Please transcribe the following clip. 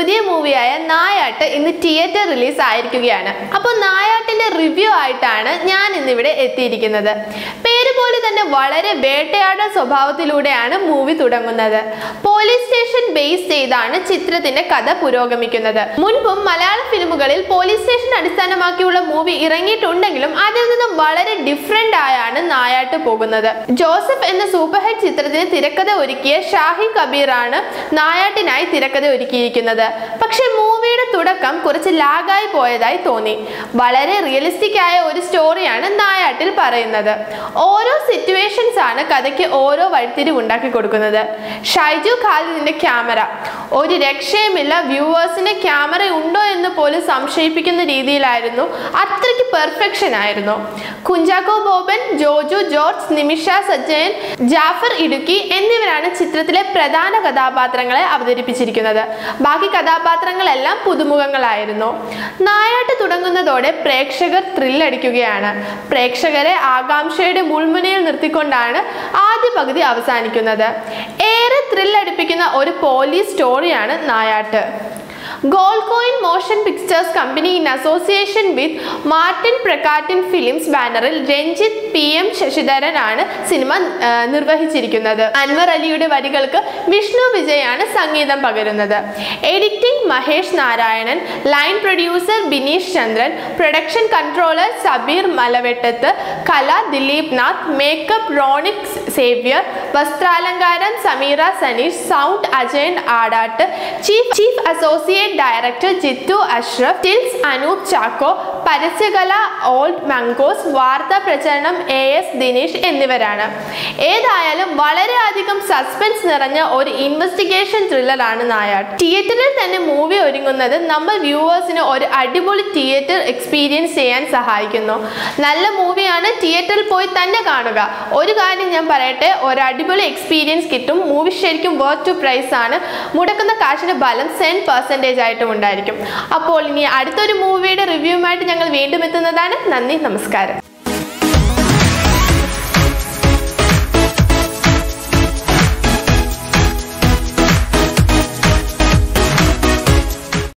പുതിയ മൂവിയായ നായാട്ട് ഇന്ന് theatre release ആയിരിക്കുകയാണ് അപ്പോൾ നായാട്ടിന്റെ റിവ്യൂ ആയിട്ടാണ് ഞാൻ ഇന്നിവിടെ എത്തിയിരിക്കുന്നത് പേര് പോലെ തന്നെ വളരെ വേട്ടയാട സ്വഭാവത്തിലൂടെയാണ് മൂവി തുടങ്ങുന്നത് പോലീസ് സ്റ്റേഷൻ ബേസ് ചെയ്താണ് ചിത്രത്തിന്റെ കഥ പുരോഗമിക്കുന്നത് മുൻപും മലയാള ഫിലിമുകളിൽ പോലീസ് സ്റ്റേഷൻ അടിസ്ഥാനമാക്കിയുള്ള മൂവി ഇറങ്ങിയിട്ടുണ്ടെങ്കിലും അതിൽ നിന്നും വളരെ ഡിഫറെന്റ് ആയാണ് നായാട്ട് പോകുന്നത് ജോസഫ് എന്ന സൂപ്പർ ഹിറ്റ് ചിത്രത്തിന് തിരക്കഥ ഒരുക്കിയ ഷാഹി കബീറാണ് നായാട്ടിനായി തിരക്കഥ ഒരുക്കിയിരിക്കുന്നത് പക്ഷെ മൂവിയുടെ തുടക്കം കുറച്ച് ലാഗായി പോയതായി തോന്നി വളരെ റിയലിസ്റ്റിക് ആയ ഒരു സ്റ്റോറിയാണ് നായാട്ടിൽ പറയുന്നത് ഓരോ സിറ്റുവേഷൻസ് ആണ് കഥയ്ക്ക് ഓരോ വഴിത്തിരിവ് ഉണ്ടാക്കി കൊടുക്കുന്നത് ഷൈജു ഖാലിദിന്റെ ക്യാമറ ഒരു രക്ഷയുമില്ല വ്യൂവേഴ്സിന് ക്യാമറ ഉണ്ടോ എന്ന് പോലും സംശയിപ്പിക്കുന്ന രീതിയിലായിരുന്നു അത്രയ്ക്ക് പെർഫെക്ഷൻ ആയിരുന്നു കുഞ്ചാക്കോ ബോബൻ ജോജു ജോർജ് നിമിഷ സജ്ജയൻ ജാഫർ ഇടുക്കി എന്നിവരാണ് ചിത്രത്തിലെ പ്രധാന കഥാപാത്രങ്ങളെ അവതരിപ്പിച്ചിരിക്കുന്നത് ബാക്കി കഥാപാത്രങ്ങളെല്ലാം പുതുമുഖങ്ങളായിരുന്നു നായാട്ട് തുടങ്ങുന്നതോടെ പ്രേക്ഷകർ ത്രില്ലടിക്കുകയാണ് പ്രേക്ഷകരെ ആകാംക്ഷയുടെ മുൾമുനയിൽ നിർത്തിക്കൊണ്ടാണ് ആദ്യ പകുതി അവസാനിക്കുന്നത് ഏറെ ത്രില്ലടിപ്പിക്കുന്ന ഒരു പോലീസ് സ്റ്റോറിയാണ് Nayattu gold coin motion pictures company in association with Martin Prakkat films ബാനറിൽ രഞ്ജിത്ത് പി എം ശശിധരൻ ആണ് സിനിമ ആ, നിർവഹിച്ചിരിക്കുന്നത് അൻവർ അലിയുടെ വരികൾക്ക് വിഷ്ണു വിജയാണ് സംഗീതം പകരുന്നത് editing Mahesh Narayanan line producer Bineesh Chandran production controller Sabeer Malavettath കല ദിലീപ് നാഥ് മേക്കപ്പ് റോണിക് സേവ്യർ വസ്ത്രാലങ്കാരം Sameera Saneesh sound Ajayan Adat chief chief associate director Jithu Ashraf stills Anoop Chacko പരസ്യകല ഓൾഡ് മംഗോസ് വാർത്താ പ്രചരണം എ എസ് ദിനേഷ് എന്നിവരാണ് ഏതായാലും വളരെയധികം സസ്പെൻസ് നിറഞ്ഞ ഒരു ഇൻവെസ്റ്റിഗേഷൻ ത്രില്ലറാണ് നായാട്ട് തിയേറ്ററിൽ തന്നെ മൂവി ഒരുങ്ങുന്നത് നമ്മൾ വ്യൂവേഴ്സിന് ഒരു അടിപൊളി തിയേറ്റർ എക്സ്പീരിയൻസ് ചെയ്യാൻ സഹായിക്കുന്നു നല്ല മൂവിയാണ് തിയേറ്ററിൽ പോയി തന്നെ കാണുക ഒരു കാര്യം ഞാൻ പറയട്ടെ ഒരു അടിപൊളി എക്സ്പീരിയൻസ് കിട്ടും മൂവി ശരിക്കും വർത്ത് ടു പ്രൈസ് ആണ് മുടക്കുന്ന കാശിന് ബലം സെൻ പെർസെൻറ്റേജ് ആയിട്ടും ഉണ്ടായിരിക്കും അപ്പോൾ ഇനി അടുത്തൊരു മൂവിയുടെ റിവ്യൂവുമായിട്ട് ഞങ്ങൾ വീണ്ടും എത്തുന്നതാണ് നന്ദി നമസ്കാരം